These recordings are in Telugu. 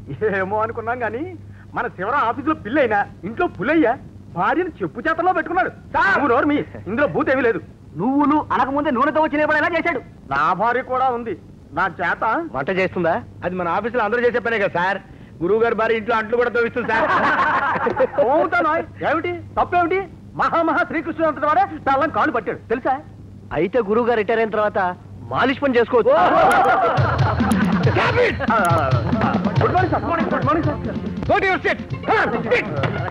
ఏమో అనుకున్నాం కానీ మన శివరాం ఆఫీసులో పిల్లైనా ఇంట్లో పులయ్యా భార్యను చెప్పు చేతల్లో పెట్టుకున్నాడు నువ్వు నోరు మీ ఇందులో భూత ఏమీ లేదు నువ్వులు అనకముందే నూనెతో వచ్చి ఎలా చేశాడు నా భార్య కూడా ఉంది నా చేత వంట చేస్తుందా అది మన ఆఫీసులో అందరూ చేసే పనే కదా సార్ గురువు గారు భార్య ఇంట్లో అంట్లు కూడా తోవిస్తుంది సార్ అవుతాను ఏమిటి తప్పేమిటి మహామహా శ్రీకృష్ణుడు అంతటి వాడే పెళ్ళం కాళ్ళు పట్టాడు తెలుసా అయితే గురువు గారు రిటైర్ అయిన తర్వాత మాలిష్ పని చేసుకోవచ్చు good morning sir good morning sir Go to your seat. Come on, sit.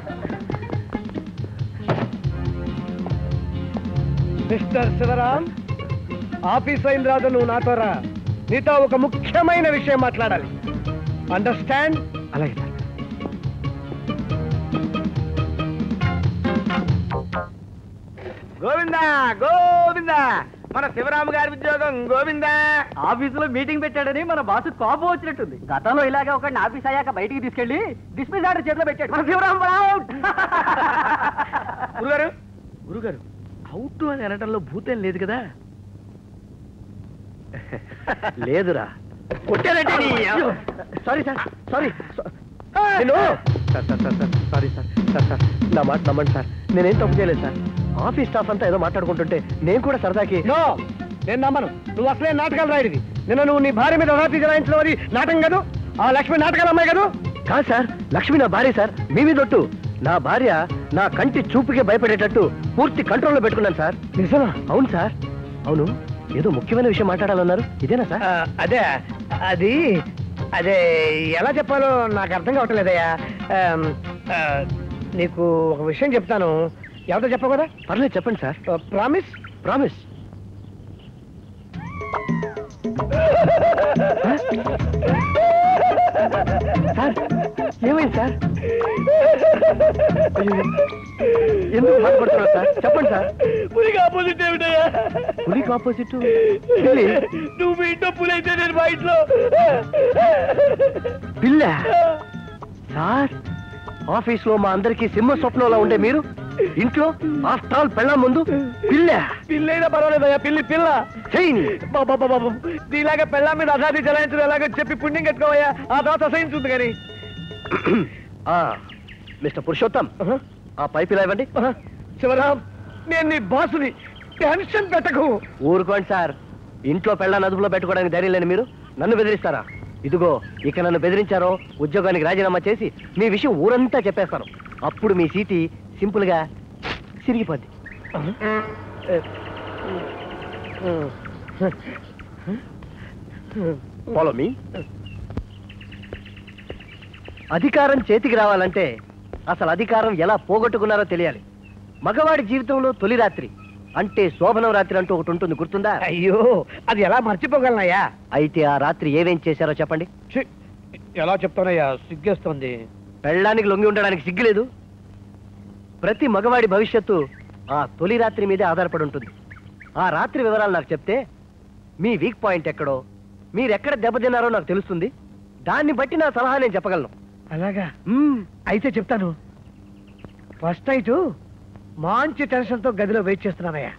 Mister Shivaram office అయిన రాదు నువ్వు నాతో రా నీతో ఒక ముఖ్యమైన విషయం మాట్లాడాలి అండర్స్టాండ్ అలాగే సార్ గోవిందా గోవిందా మన శివరామ గారి ఉద్యోగం గోవిందా ఆఫీసులో మీటింగ్ పెట్టాడని మన బాసు కోపం వచ్చినట్టుంది గతంలో ఇలాగే ఒకడిని ఆఫీస్ అయ్యాక బయటికి తీసుకెళ్లి డిస్మిస్ ఆర్డర్ చేతిలో పెట్టాడు మన శివరాం గురుగారు గురుగారు అవుట్ అని అనటంలో భూతం లేదు కదా లేదురా కొట్టారంటే సారీ సార్ సారీ నేను sir sir sir sir sorry sir sir sir నా మాట నమ్మండి సార్ నేనేం తప్పు చేయలేదు సార్ ఆఫీస్ స్టాఫ్ అంతా ఏదో మాట్లాడుకుంటుంటే నేను కూడా సరదాకి నో నేను నమ్మను నువ్వు అసలే నాటకాలు రాయడివి నిన్న నువ్వు నీ భార్య మీద రాత్రి జరాయించడం అది నాటకం కాదు ఆ లక్ష్మి నాటకాలు అమ్మాయి కాదు కాదు సార్ లక్ష్మి నా భార్య సార్ మీ మీద ఒట్టు నా భార్య నా కంటి చూపుకే భయపడేటట్టు పూర్తి కంట్రోల్లో పెట్టుకున్నాను సార్ నిజమా అవును సార్ అవును ఏదో ముఖ్యమైన విషయం మాట్లాడాలన్నారు ఇదేనా సార్ అదే అది అదే ఎలా చెప్పాలో నాకు అర్థం కావట్లేదయ్యా ఆమ్, ఆ, నీకు ఒక విషయం చెప్తాను ఎవరితో చెప్పవు కదా పర్లేదు చెప్పండి సార్ ప్రామిస్ ప్రామిస్ సార్ ఏమైంది సార్ అయ్యో, ఎందుకు బాధపడుతున్నారు సార్ చెప్పండి సార్ పులికి ఆపోజిట్ ఏమిటయ్యా పులికి ఆపోజిట్ పిల్లి నువ్వు మీ ఇంట్లో పులి అయితే నేను మా ఇంట్లో పిల్ల సార్ ఆఫీస్ లో మా అందరికి సింహ స్వప్నంలో ఉండే మీరు ఇంట్లో ఆఫ్టర్ ఆల్ పెళ్ళ ముందు పిల్ల పిల్లైనా పర్వాలేదయ్యా పిల్లి పిల్ల చెయ్యి బాబా బాబా నీలాగా పెళ్ళ మీద అసాధి చలాయించడం ఎలాగో చెప్పి పుణ్యం కట్టుకోవయ్యా ఆ తర్వాత అసహించుంది కానీ ఆ, మిస్టర్ పురుషోత్తం ఆ పైపు ఇలా ఇవ్వండి శివరాం నేను నీ బాసుని టెన్షన్ పెట్టకు ఊరుకోండి సార్ ఇంట్లో పెళ్ళ అదుపులో పెట్టుకోవడానికి ధైర్యం లేని మీరు నన్ను బెదిరిస్తారా ఇదిగో ఇక నన్ను బెదిరించారో ఉద్యోగానికి రాజీనామా చేసి మీ విషయం ఊరంతా చెప్పేస్తాను అప్పుడు మీ సీటి సింపుల్ గా సిరిగిపోద్ది ఫాలో మీ అధికారం చేతికి రావాలంటే అసలు అధికారం ఎలా పోగొట్టుకున్నారో తెలియాలి మగవాడి జీవితంలో తొలి రాత్రి అంటే శోభనం రాత్రి అంటూ ఒకటి ఉంటుంది గుర్తుందా అయ్యో అది ఎలా మర్చిపోగలనయ్యా అయితే ఆ రాత్రి ఏమేం చేశారో చెప్పండి ఛీ, ఎలా చెప్తానయ్యా సిగ్గేస్తోంది పెళ్ళడానికి లొంగి ఉండడానికి సిగ్గులేదు ప్రతి మగవాడి భవిష్యత్తు ఆ తొలి రాత్రి మీదే ఆధారపడి ఉంటుంది ఆ రాత్రి వివరాలు నాకు చెప్తే మీ వీక్ పాయింట్ ఎక్కడో మీరెక్కడ దెబ్బతిన్నారో నాకు తెలుస్తుంది దాన్ని బట్టి నా సలహా నేను చెప్పగలను అలాగా మ్మ్. అయితే చెప్తాను ఫస్ట్ నైట్ మంచి టెన్షన్ తో గదిలో వెయిట్ చేస్తున్నానయ్యా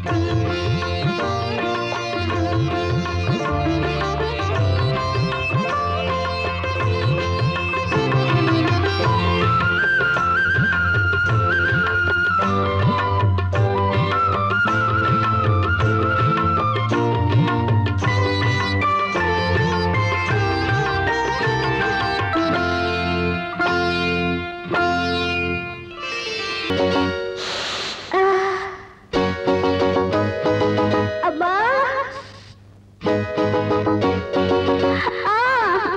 అబ్బా ఆ!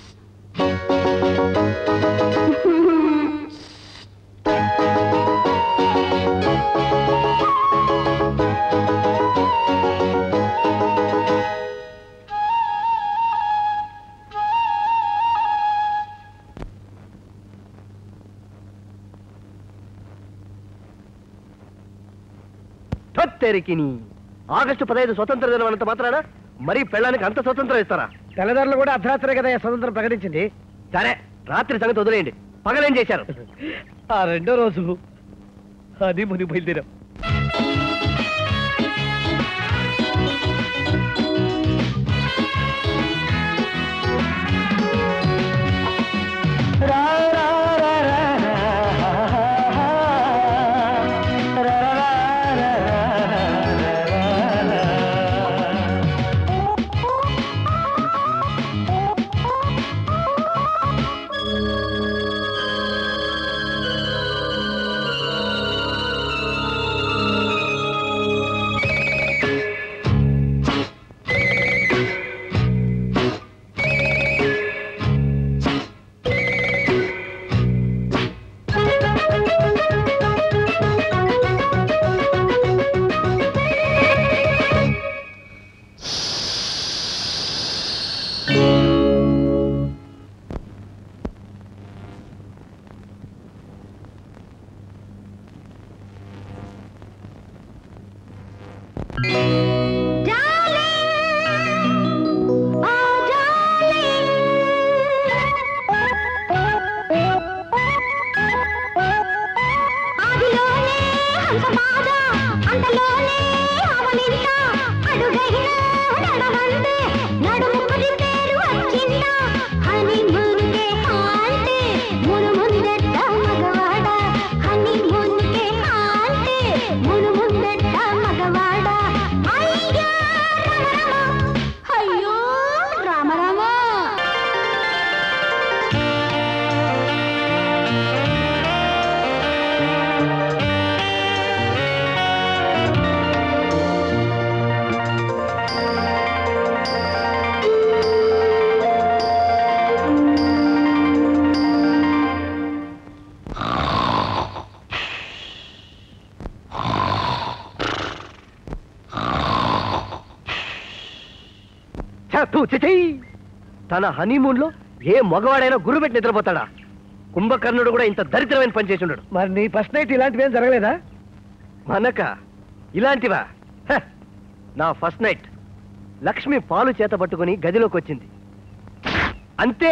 తత్తెరికిని ఆగస్టు పదహైదు స్వతంత్ర దినం అన్నంత మాత్రాన మరీ పెళ్ళానికి అంత స్వతంత్రం ఇస్తారా తెల్లదారులు కూడా అర్ధరాత్రి కదా స్వతంత్రం ప్రకటించింది సరే రాత్రి సంగతి వదిలేయండి పగలేం చేశారు ఆ రెండో రోజు అది ముని బయలుదేరాం తన హనీమూన్ లో ఏ మగవాడైనా గురు పెట్టి నిద్రపోతాడా కుంభకర్ణుడు కూడా ఇంత దరిద్రమైన పని చేసి ఉండడు మరి నీ ఫస్ట్ నైట్ ఇలాంటివి ఏం జరగలేదా మనక ఇలాంటివా హ! నా ఫస్ట్ నైట్ లక్ష్మి పాలు చేత పట్టుకుని గదిలోకి వచ్చింది అంతే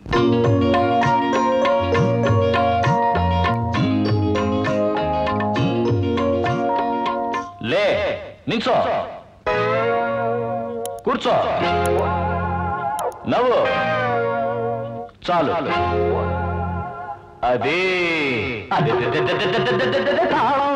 లే నిల్చో కూర్చో నవ్వు చాలు అది అది తాళం